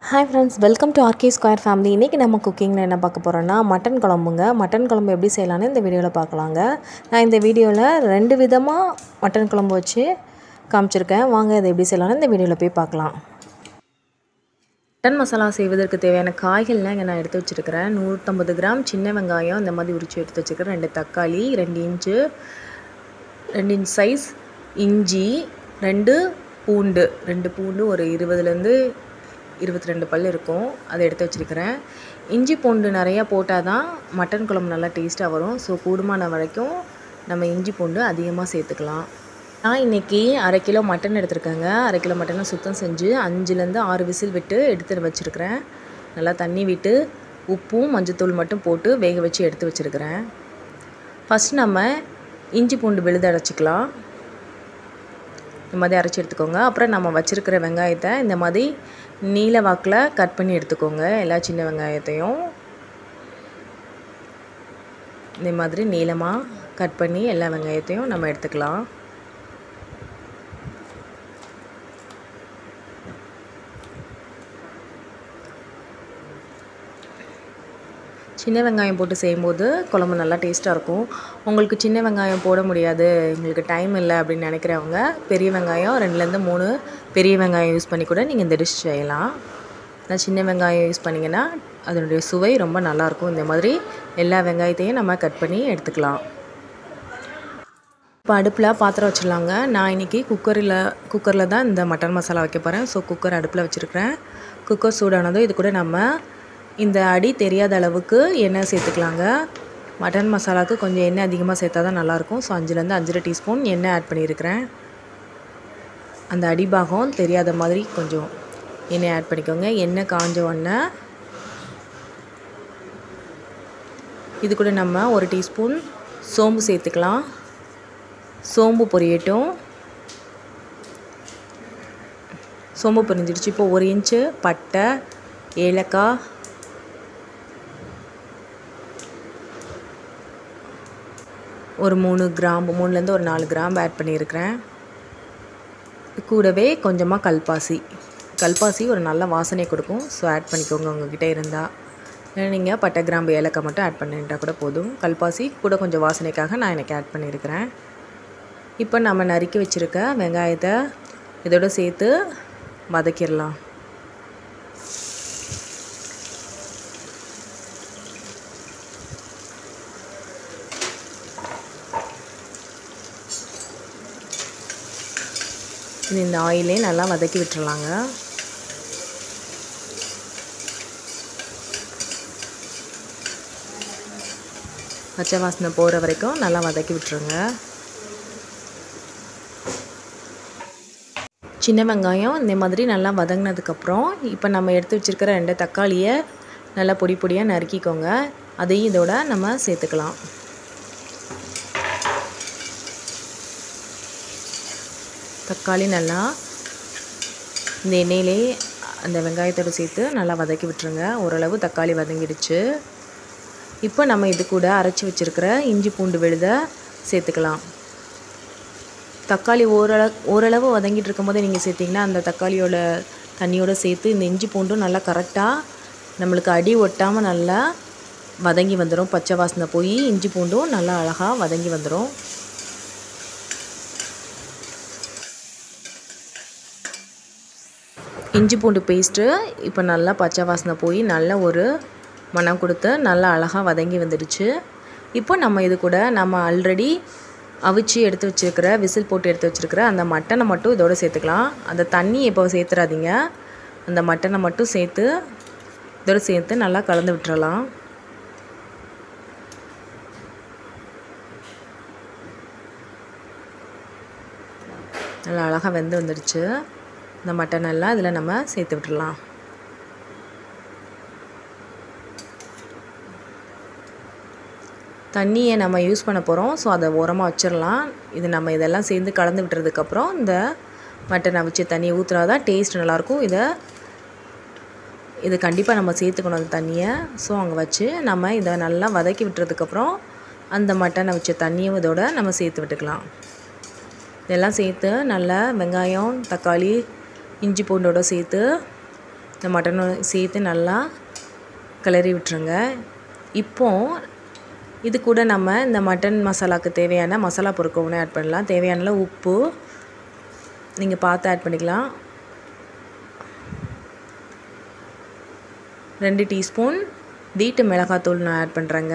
hi friends welcome to RK square family இன்றைக்கி நம்ம குக்கிங்கில் என்ன பார்க்க போகிறோன்னா மட்டன் குழம்புங்க மட்டன் குழம்பு எப்படி செய்யலான்னு இந்த வீடியோவில் பார்க்கலாங்க நான் இந்த வீடியோவில் ரெண்டு விதமாக மட்டன் குழம்பு வச்சு காமிச்சிருக்கேன் வாங்க இதை எப்படி செய்யலான்னு இந்த வீடியோவில் போய் பார்க்கலாம் மட்டன் மசாலா செய்வதற்கு தேவையான காய்கள்லாம் இங்கே நான் எடுத்து வச்சுருக்கிறேன் நூற்றம்பது கிராம் சின்ன வெங்காயம் இந்த மாதிரி உரிச்சு எடுத்து வச்சுருக்கிறேன் ரெண்டு தக்காளி ரெண்டு இன்ச்சு ரெண்டு இன்ச் சைஸ் இஞ்சி ரெண்டு பூண்டு ரெண்டு பூண்டு ஒரு இருபதுலேருந்து இருபத்தி ரெண்டு பல் இருக்கும் அதை எடுத்து வச்சுருக்கிறேன் இஞ்சி பூண்டு நிறையா போட்டால் தான் மட்டன் குழம்பு நல்லா டேஸ்ட்டாக வரும் ஸோ கூடுமான வரைக்கும் நம்ம இஞ்சி பூண்டு அதிகமாக சேர்த்துக்கலாம் நான் இன்றைக்கி அரை கிலோ மட்டன் எடுத்திருக்கேங்க அரை கிலோ மட்டனை சுத்தம் செஞ்சு அஞ்சுலேருந்து ஆறு விசில் விட்டு எடுத்து வச்சுருக்கிறேன் நல்லா தண்ணி விட்டு உப்பும் மஞ்சத்தூள் மட்டும் போட்டு வேக வச்சு எடுத்து வச்சுருக்கிறேன் ஃபஸ்ட் நம்ம இஞ்சி பூண்டு விழுது அரைச்சிக்கலாம் இந்த மாதிரி அரைச்சி எடுத்துக்கோங்க அப்புறம் நம்ம வச்சுருக்கிற வெங்காயத்தை இந்த மாதிரி நீல வாக்கில் கட் பண்ணி எடுத்துக்கோங்க எல்லா சின்ன வெங்காயத்தையும் இந்த மாதிரி நீளமாக கட் பண்ணி எல்லா வெங்காயத்தையும் நம்ம எடுத்துக்கலாம் சின்ன வெங்காயம் போட்டு செய்யும்போது குழம்பு நல்லா டேஸ்ட்டாக இருக்கும் உங்களுக்கு சின்ன வெங்காயம் போட முடியாது எங்களுக்கு டைம் இல்லை அப்படின்னு நினைக்கிறவங்க பெரிய வெங்காயம் ரெண்டுலேருந்து மூணு பெரிய வெங்காயம் யூஸ் பண்ணி கூட நீங்கள் இந்த டிஷ் செய்யலாம் நான் சின்ன வெங்காயம் யூஸ் பண்ணிங்கன்னா அதனுடைய சுவை ரொம்ப நல்லாயிருக்கும் இந்த மாதிரி எல்லா வெங்காயத்தையும் நம்ம கட் பண்ணி எடுத்துக்கலாம் இப்போ அடுப்பில் பாத்திரம் வச்சிடலாங்க நான் இன்றைக்கி குக்கரில் குக்கரில் தான் இந்த மட்டன் மசாலா வைக்க போகிறேன் ஸோ குக்கர் அடுப்பில் வச்சுருக்கிறேன் குக்கர் சூடானதும் இது கூட நம்ம இந்த அடி தெரியாத அளவுக்கு எண்ணெய் சேர்த்துக்கலாங்க மட்டன் மசாலாவுக்கு கொஞ்சம் எண்ணெய் அதிகமாக சேர்த்தா தான் நல்லாயிருக்கும் ஸோ அஞ்சுலேருந்து அஞ்சரை டீஸ்பூன் எண்ணெய் ஆட் பண்ணியிருக்கிறேன் அந்த அடிபாகம் தெரியாத மாதிரி கொஞ்சம் எண்ணெய் ஆட் பண்ணிக்கோங்க எண்ணெய் காஞ்ச உடனே இது கூட நம்ம ஒரு டீஸ்பூன் சோம்பு சேர்த்துக்கலாம் சோம்பு பொரியட்டும் சோம்பு பொரிஞ்சிடுச்சு இப்போ ஒரு இன்ச்சு பட்டை ஏலக்காய் ஒரு மூணு கிராம்பு மூணுலேருந்து ஒரு நாலு கிராம்பு ஆட் பண்ணியிருக்கிறேன் கூடவே கொஞ்சமாக கல்பாசி கல்பாசி ஒரு நல்ல வாசனை கொடுக்கும் ஸோ ஆட் பண்ணிக்கோங்க உங்ககிட்ட இருந்தால் நீங்கள் பட்டை கிராம்பு ஏலக்காய் மட்டும் ஆட் பண்ணிட்டால் கூட போதும் கல்பாசி கூட கொஞ்சம் வாசனைக்காக நான் எனக்கு ஆட் பண்ணியிருக்கிறேன் இப்போ நம்ம நறுக்கி வச்சுருக்க வெங்காயத்தை இதோட சேர்த்து வதக்கிடலாம் இது இந்த ஆயிலே நல்லா வதக்கி விட்டுறலாங்க பச்சை வாசனை போகிற வரைக்கும் நல்லா வதக்கி விட்டுருங்க சின்ன வெங்காயம் இந்த மாதிரி நல்லா வதங்கினதுக்கப்புறம் இப்போ நம்ம எடுத்து வச்சுருக்கிற ரெண்டு தக்காளியை நல்லா பொடி பொடியாக நறுக்கிக்கோங்க அதையும் இதோட நம்ம சேர்த்துக்கலாம் தக்காளி நல்லா இந்த எண்ணெயிலே அந்த வெங்காயத்தோடு சேர்த்து நல்லா வதக்கி விட்டுருங்க ஓரளவு தக்காளி வதங்கிடுச்சு இப்போ நம்ம இது கூட அரைச்சி வச்சுருக்கிற இஞ்சி பூண்டு விழுதை சேர்த்துக்கலாம் தக்காளி ஓரளவு ஓரளவு வதங்கிட்டு இருக்கும்போதே நீங்கள் சேர்த்திங்கன்னா அந்த தக்காளியோட தண்ணியோடு சேர்த்து இந்த இஞ்சி பூண்டும் நல்லா கரெக்டாக நம்மளுக்கு அடி ஒட்டாமல் நல்லா வதங்கி வந்துடும் பச்சை வாசனை போய் இஞ்சி பூண்டும் நல்லா அழகாக வதங்கி வந்துடும் இஞ்சி பூண்டு பேஸ்ட்டு இப்போ நல்லா பச்சை வாசனை போய் நல்ல ஒரு மனம் கொடுத்து நல்லா அழகாக வதங்கி வந்துடுச்சு இப்போ நம்ம இது கூட நம்ம ஆல்ரெடி அவிச்சு எடுத்து வச்சுருக்கிற விசில் போட்டு எடுத்து வச்சுருக்கிற அந்த மட்டனை மட்டும் இதோடு சேர்த்துக்கலாம் அந்த தண்ணி இப்போ சேர்த்துறாதீங்க அந்த மட்டனை மட்டும் சேர்த்து இதோடு சேர்த்து நல்லா கலந்து விட்டுறலாம் நல்லா அழகாக வெந்து வந்துடுச்சு இந்த மட்டன் எல்லாம் இதில் நம்ம சேர்த்து விட்டுடலாம் தண்ணியை நம்ம யூஸ் பண்ண போகிறோம் ஸோ அதை உரமாக வச்சிடலாம் இது நம்ம இதெல்லாம் சேர்ந்து கலந்து விட்டுறதுக்கப்புறம் இந்த மட்டன் அவிச்ச தண்ணியை ஊற்றுனா தான் டேஸ்ட் நல்லாயிருக்கும் இதை இது கண்டிப்பாக நம்ம சேர்த்துக்கணும் அந்த தண்ணியை ஸோ அங்கே வச்சு நம்ம இதை நல்லா வதக்கி விட்டுறதுக்கப்புறம் அந்த மட்டன் அவிச்ச தண்ணியும் இதோட நம்ம சேர்த்து விட்டுக்கலாம் இதெல்லாம் சேர்த்து நல்லா வெங்காயம் தக்காளி இஞ்சி பூண்டோட சேர்த்து இந்த மட்டனும் சேர்த்து நல்லா கிளறி விட்டுருங்க இப்போ இது கூட நம்ம இந்த மட்டன் மசாலாவுக்கு தேவையான மசாலா பொருட்கள் ஆட் பண்ணலாம் தேவையான உப்பு நீங்கள் பார்த்து ஆட் பண்ணிக்கலாம் ரெண்டு டீஸ்பூன் வீட்டு மிளகாத்தூள் நான் ஆட் பண்ணுறேங்க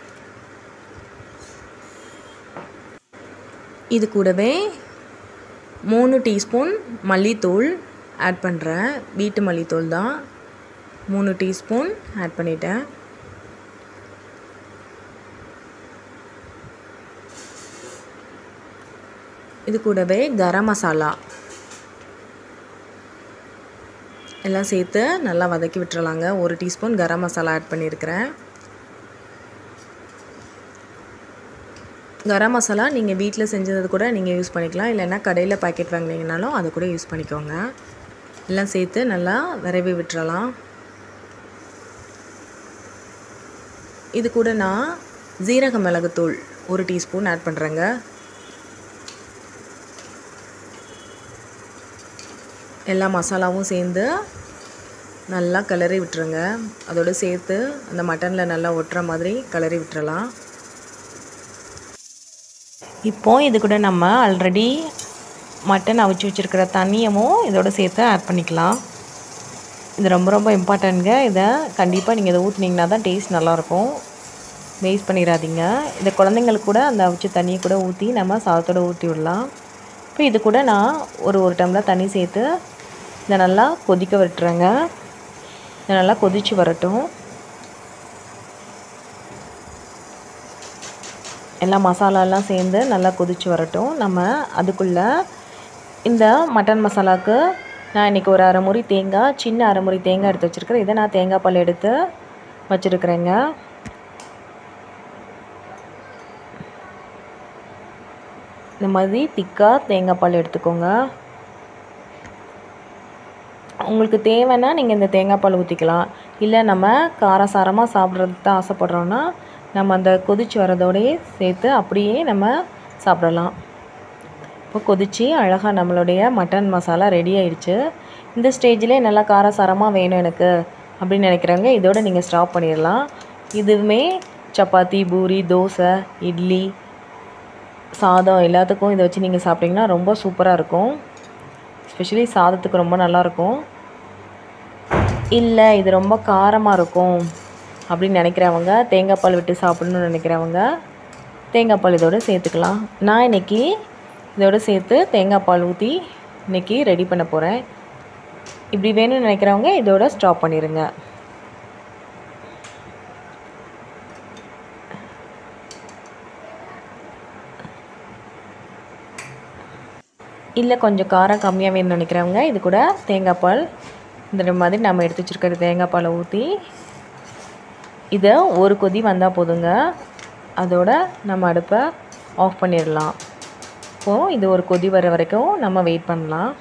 இது கூடவே மூணு டீஸ்பூன் மல்லித்தூள் ஆட் பண்ணுறேன் வீட்டு மல்லித்தூள் தான் மூணு டீஸ்பூன் ஆட் பண்ணிட்டேன் இது கூடவே கரம் மசாலா எல்லாம் சேர்த்து நல்லா வதக்கி விட்டுறலாங்க ஒரு டீஸ்பூன் கரம் மசாலா ஆட் பண்ணியிருக்கிறேன் கரம் மசாலா நீங்கள் வீட்டில் செஞ்சது கூட நீங்கள் யூஸ் பண்ணிக்கலாம் இல்லைன்னா கடையில் பாக்கெட் வாங்கினீங்கனாலும் அதை கூட யூஸ் பண்ணிக்கோங்க எல்லாம் சேர்த்து நல்லா விரவி விட்டுறலாம் இது கூட நான் ஜீரக மிளகுத்தூள் ஒரு டீஸ்பூன் ஆட் பண்ணுறேங்க எல்லா மசாலாவும் சேர்ந்து நல்லா கிளறி விட்டுருங்க அதோடு சேர்த்து அந்த மட்டனில் நல்லா ஒட்டுற மாதிரி கிளறி விட்டுறலாம் இப்போது இது கூட நம்ம ஆல்ரெடி மட்டன் அவிச்சு வச்சுருக்கிற தண்ணியமும் இதோட சேர்த்து ஆட் பண்ணிக்கலாம் இது ரொம்ப ரொம்ப இம்பார்ட்டண்ட்ங்க இதை கண்டிப்பாக நீங்கள் இதை ஊற்றுனீங்கன்னா தான் டேஸ்ட் நல்லாயிருக்கும் வேஸ்ட் பண்ணிடாதீங்க இதை குழந்தைங்களுக்கு கூட அந்த அவிச்ச தண்ணியை கூட ஊற்றி நம்ம சாதத்தோடு ஊற்றி விடலாம் இப்போ இது கூட நான் ஒரு ஒரு டம்ளர் தண்ணி சேர்த்து இதை நல்லா கொதிக்க விட்டுறேங்க இதை நல்லா கொதித்து வரட்டும் எல்லா மசாலாலாம் சேர்ந்து நல்லா கொதித்து வரட்டும் நம்ம அதுக்குள்ளே இந்த மட்டன் மசாலாவுக்கு நான் இன்றைக்கி ஒரு அரை முறி தேங்காய் சின்ன அரை முறி தேங்காய் எடுத்து வச்சுருக்கிறேன் இதை நான் தேங்காய் பால் எடுத்து வச்சுருக்கிறேங்க இந்த மாதிரி திக்காக தேங்காய் பால் எடுத்துக்கோங்க உங்களுக்கு தேவைன்னா நீங்கள் இந்த தேங்காய் பால் ஊற்றிக்கலாம் இல்லை நம்ம காரசாரமாக சாப்பிட்றதுக்கு தான் ஆசைப்பட்றோன்னா நம்ம அந்த கொதிச்சு வரதோடையே சேர்த்து அப்படியே நம்ம சாப்பிடலாம் இப்போ கொதித்து அழகாக நம்மளுடைய மட்டன் மசாலா ரெடி ஆயிடுச்சு இந்த ஸ்டேஜ்லேயே நல்லா காரசாரமாக வேணும் எனக்கு அப்படின்னு நினைக்கிறவங்க இதோட நீங்கள் ஸ்டாப் பண்ணிடலாம் இதுவுமே சப்பாத்தி பூரி தோசை இட்லி சாதம் எல்லாத்துக்கும் இதை வச்சு நீங்கள் சாப்பிட்டிங்கன்னா ரொம்ப சூப்பராக இருக்கும் ஸ்பெஷலி சாதத்துக்கு ரொம்ப நல்லாயிருக்கும் இல்லை இது ரொம்ப காரமாக இருக்கும் அப்படின்னு நினைக்கிறவங்க தேங்காய் பால் விட்டு சாப்பிடணும்னு நினைக்கிறவங்க தேங்காய் பால் இதோடு சேர்த்துக்கலாம் நான் இன்றைக்கி இதோடு சேர்த்து தேங்காய் பால் ஊற்றி இன்றைக்கி ரெடி பண்ண போகிறேன் இப்படி வேணும்னு நினைக்கிறவங்க இதோட ஸ்டாப் பண்ணிடுங்க இல்லை கொஞ்சம் காரம் கம்மியாக வேணும்னு நினைக்கிறவங்க இது கூட தேங்காய் பால் இந்த மாதிரி நம்ம எடுத்து வச்சுருக்கிற தேங்காய் பாலை ஊற்றி இதை ஒரு கொதி வந்தால் போதுங்க அதோட நம்ம அடுப்பை ஆஃப் பண்ணிடலாம் இப்போது இது ஒரு கொதி வர வரைக்கும் நம்ம வெயிட் பண்ணலாம்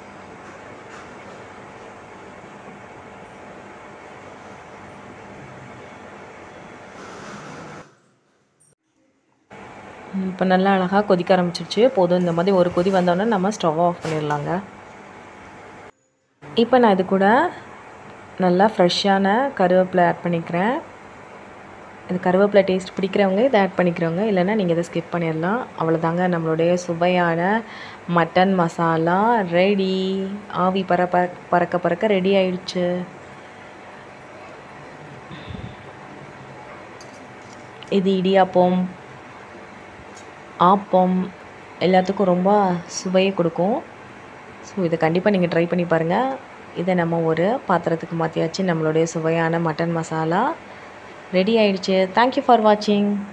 இப்போ நல்லா அழகாக கொதிக்க ஆரம்பிச்சிருச்சு போதும் இந்த மாதிரி ஒரு கொதி வந்தோடனே நம்ம ஸ்டவ் ஆஃப் பண்ணிடலாங்க இப்போ நான் இது கூட நல்லா ஃப்ரெஷ்ஷான கருவேப்பிலை ஆட் பண்ணிக்கிறேன் இது கருவேப்பிலை டேஸ்ட் பிடிக்கிறவங்க இதை ஆட் பண்ணிக்கிறவங்க இல்லைன்னா நீங்கள் இதை ஸ்கிப் பண்ணிடலாம் அவ்வளோதாங்க நம்மளுடைய சுவையான மட்டன் மசாலா ரெடி ஆவி பற பறக்க பறக்க ரெடி ஆயிடுச்சு இது இடியாப்பம் ஆப்பம் எல்லாத்துக்கும் ரொம்ப சுவையை கொடுக்கும் ஸோ இதை கண்டிப்பாக நீங்கள் ட்ரை பண்ணி பாருங்கள் இதை நம்ம ஒரு பாத்திரத்துக்கு மாற்றியாச்சு நம்மளுடைய சுவையான மட்டன் மசாலா ரெடி ஆயிடுச்சு தேங்க்யூ ஃபார் வாட்சிங்